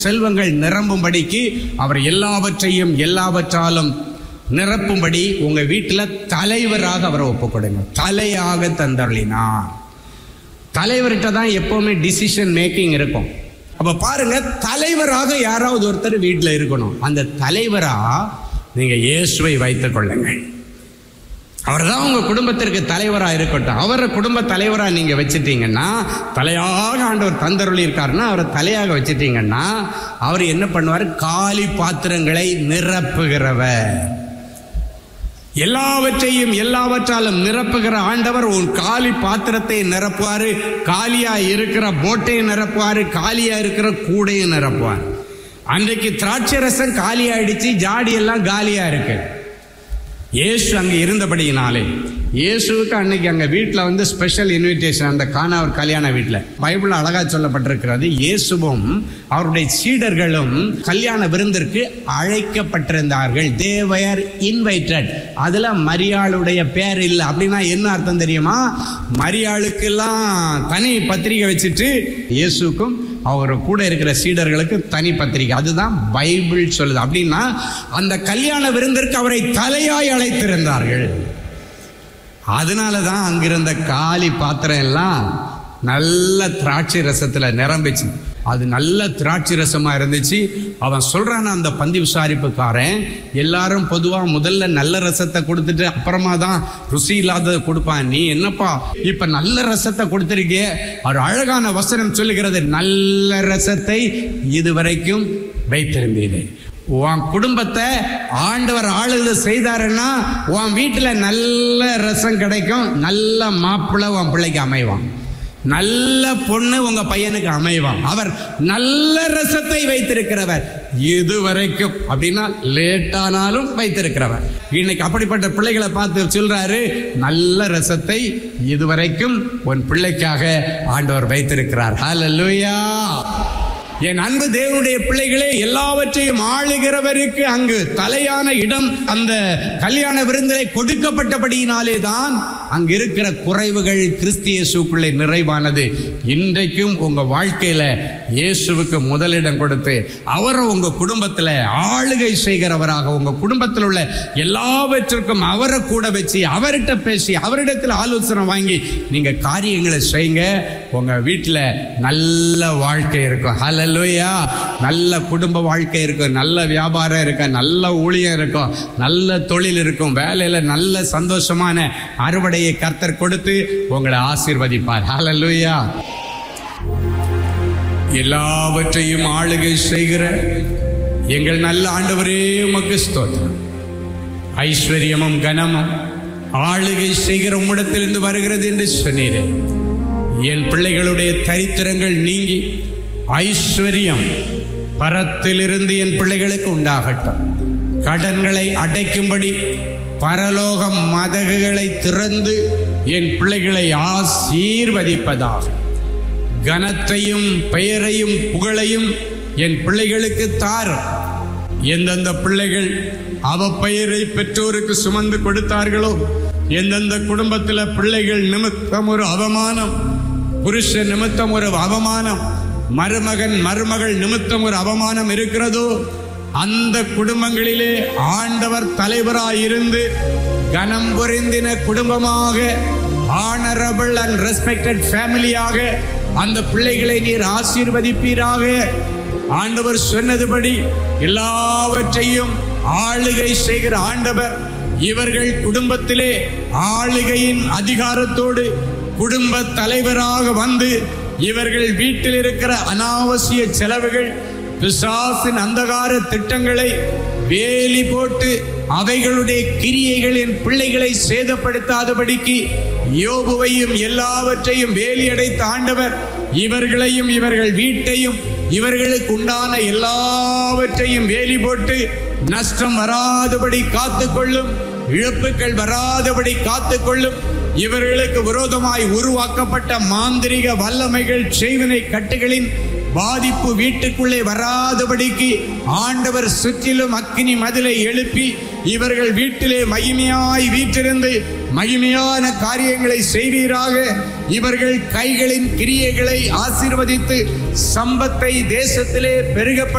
செல்வங்கள் நிரம்பும்படிக்கு அவர் எல்லாவற்றையும் எல்லாவற்றாலும் நிரப்பும்படி உங்க வீட்டுல தலைவராக அவரை ஒப்புக் கொடுங்க தலையாக தந்தருளினார் தலைவர்கிட்ட தான் எப்பவுமே டிசிஷன் மேக்கிங் இருக்கும் அப்ப பாருங்க தலைவராக யாராவது ஒருத்தர் வீட்டில் இருக்கணும் அந்த தலைவரா நீங்க இயேசுவை வைத்துக் கொள்ளுங்கள் அவர் தான் உங்க குடும்பத்திற்கு தலைவராக இருக்கட்டும் அவரை குடும்ப தலைவராக நீங்க வச்சிட்டீங்கன்னா தலையாக ஆண்டவர் தந்தருளி இருக்காருன்னா அவரை தலையாக வச்சிட்டீங்கன்னா அவர் என்ன பண்ணுவார் காலி பாத்திரங்களை நிரப்புகிறவர் எல்லாவற்றையும் எல்லாவற்றாலும் நிரப்புகிற ஆண்டவர் உன் காலி பாத்திரத்தை நிரப்புவாரு காலியா இருக்கிற போட்டையும் நிரப்புவாரு காலியா இருக்கிற கூடையும் நிரப்புவார் அன்றைக்கு திராட்சை ரசம் காலியாயிடுச்சு ஜாடி எல்லாம் காலியா இருக்கு இயேசு அங்கே இருந்தபடியினாலே இயேசுவுக்கு அன்னைக்கு அங்கே வீட்டில் வந்து ஸ்பெஷல் இன்விடேஷன் அந்த காணாவர் கல்யாண வீட்டில் பைபிள் அழகாக சொல்லப்பட்டிருக்கிறது இயேசுவும் அவருடைய சீடர்களும் கல்யாண விருந்திற்கு அழைக்கப்பட்டிருந்தார்கள் தேவயர் இன்வைட்டட் அதில் மரியாளுடைய பேர் இல்லை அப்படின்னா என்ன அர்த்தம் தெரியுமா மரியாளுக்கெல்லாம் தனி பத்திரிகை வச்சுட்டு இயேசுக்கும் அவர் கூட இருக்கிற சீடர்களுக்கு தனி பத்திரிகை அதுதான் பைபிள் சொல்லுது அப்படின்னா அந்த கல்யாண விருந்திற்கு அவரை தலையாய் அழைத்திருந்தார்கள் அதனால தான் அங்கிருந்த காலி பாத்திரம் எல்லாம் நல்ல திராட்சை ரசத்துல நிரம்பிச்சு அது நல்ல திராட்சை ரசமா இருந்துச்சு அவன் சொல்றான் அந்த பந்தி விசாரிப்புக்காரன் எல்லாரும் பொதுவா முதல்ல நல்ல ரசத்தை கொடுத்துட்டு அப்புறமா தான் ருசி இல்லாததை கொடுப்பான் நீ என்னப்பா இப்ப நல்ல ரசத்தை கொடுத்திருக்கே ஒரு அழகான வசனம் சொல்லுகிறது நல்ல ரசத்தை இதுவரைக்கும் வைத்திருந்தீர்கள் உன் குடும்பத்தை ஆண்டவர் ஆளுது செய்தாருன்னா உன் வீட்டில் நல்ல ரசம் கிடைக்கும் நல்ல மாப்பிள்ளை உன் பிள்ளைக்கு அமைவான் நல்ல பொண்ணு உங்க பையனுக்கு அமைவான் அவர் நல்ல ரசத்தை வைத்திருக்கிறவர் இதுவரைக்கும் அப்படின்னா லேட்டானாலும் வைத்திருக்கிறவர் இன்னைக்கு அப்படிப்பட்ட பிள்ளைகளை பார்த்து சொல்றாரு நல்ல ரசத்தை இதுவரைக்கும் உன் பிள்ளைக்காக ஆண்டவர் வைத்திருக்கிறார் ஹalleluya என் அன்பு தேவனுடைய பிள்ளைகளே எல்லாவற்றையும் ஆளுகிறவருக்கு அங்கு தலையான இடம் அந்த கல்யாண விருந்திலே கொடுக்கப்பட்டபடியினாலே தான் அங்கு இருக்கிற குறைவுகள் கிறிஸ்து இயேசுக்குள்ளே நிறைவானது இன்றைக்கும் உங்க வாழ்க்கையில இயேசுவுக்கு முதலிடம் கொடுத்து அவரை உங்க குடும்பத்தில் ஆளுகை செய்கிறவராக உங்க குடும்பத்தில் உள்ள எல்லாவற்றிற்கும் அவரை கூட வச்சு அவர்கிட்ட பேசி அவரிடத்தில் ஆலோசனை வாங்கி நீங்க காரியங்களை செய்யுங்க உங்க வீட்டில் நல்ல வாழ்க்கை இருக்கும் ஹalleluya நல்ல குடும்ப வாழ்க்கை இருக்கும் நல்ல வியாபாரம் இருக்கும் நல்ல ஊழியம் இருக்கும் நல்ல தொழில் இருக்கும் வேலையில நல்ல சந்தோஷமான அறுவடையை கர்த்தர் கொடுத்து உங்களை ஆசீர்வதிப்பார் ஹalleluya எல்லாவற்றையும் ஆளுகை செய்கிற எங்கள் நல்ல ஆண்டவரே உமக்கு ஸ்தோத்திரம் ஐஸ்வர்யமும் கனமும் ஆளுகை செய்கிற உம்மிடத்திலிருந்து வருகிறது என்று சொன்னீரே என் பிள்ளைகளுடைய தரித்திரங்கள் நீங்கி ஐஸ்வர்யம் பரத்திலிருந்து என் பிள்ளைகளுக்கு உண்டாகட்டும் கடன்களை அடைக்கும்படி பரலோகம் மதகுகளை திறந்து என் பிள்ளைகளை ஆசீர்வதிப்பதாக கனத்தையும் பெயரையும் புகழையும் என் பிள்ளைகளுக்கு தாரும் எந்தெந்த பிள்ளைகள் அவ பெயரை பெற்றோருக்கு சுமந்து கொடுத்தார்களோ எந்தெந்த குடும்பத்தில் பிள்ளைகள் நிமித்தம் ஒரு அவமானம் புருஷ நிமித்தம் ஒரு அவமானம் மருமகன் மருமகள் நிமித்தம் ஒரு அவமானம் இருக்கிறதோ அந்த குடும்பங்களிலே ஆண்டவர் தலைவராயிருந்து கனம் பொருந்தின குடும்பமாக ஆனரபிள் அண்ட் ரெஸ்பெக்டட் ஃபேமிலியாக அந்த பிள்ளைகளை நீர் ஆசீர்வதிப்பீராக ஆண்டவர் சொன்னதுபடி எல்லாவற்றையும் ஆளுகை செய்கிற ஆண்டவர் இவர்கள் குடும்பத்திலே ஆளுகையின் அதிகாரத்தோடு குடும்ப தலைவராக வந்து இவர்கள் வீட்டில் இருக்கிற அனாவசிய செலவுகள் பிசாசின் அந்தகார திட்டங்களை வேலி போட்டு அவைகளுடைய கிரியைகள் என் பிள்ளைகளை சேதப்படுத்தாதபடிக்கு யோபுவையும் எல்லாவற்றையும் வேலி அடைத்த ஆண்டவர் இவர்களையும் இவர்கள் வீட்டையும் இவர்களுக்கு உண்டான எல்லாவற்றையும் வேலி போட்டு நஷ்டம் வராதபடி காத்துக்கொள்ளும் இழப்புகள் வராதபடி காத்துக்கொள்ளும் இவர்களுக்கு விரோதமாய் உருவாக்கப்பட்ட மாந்திரிக வல்லமைகள் செய்வினை கட்டுகளின் பாதிப்பு வீட்டுக்குள்ளே வராதபடிக்கு ஆண்டவர் சுற்றிலும் அக்கினி மதிலை எழுப்பி இவர்கள் வீட்டிலே மகிமையாய் வீற்றிருந்து மகிமையான காரியங்களை செய்வீராக இவர்கள் கைகளின் கிரியைகளை ஆசீர்வதித்து சம்பத்தை தேசத்திலே பெருக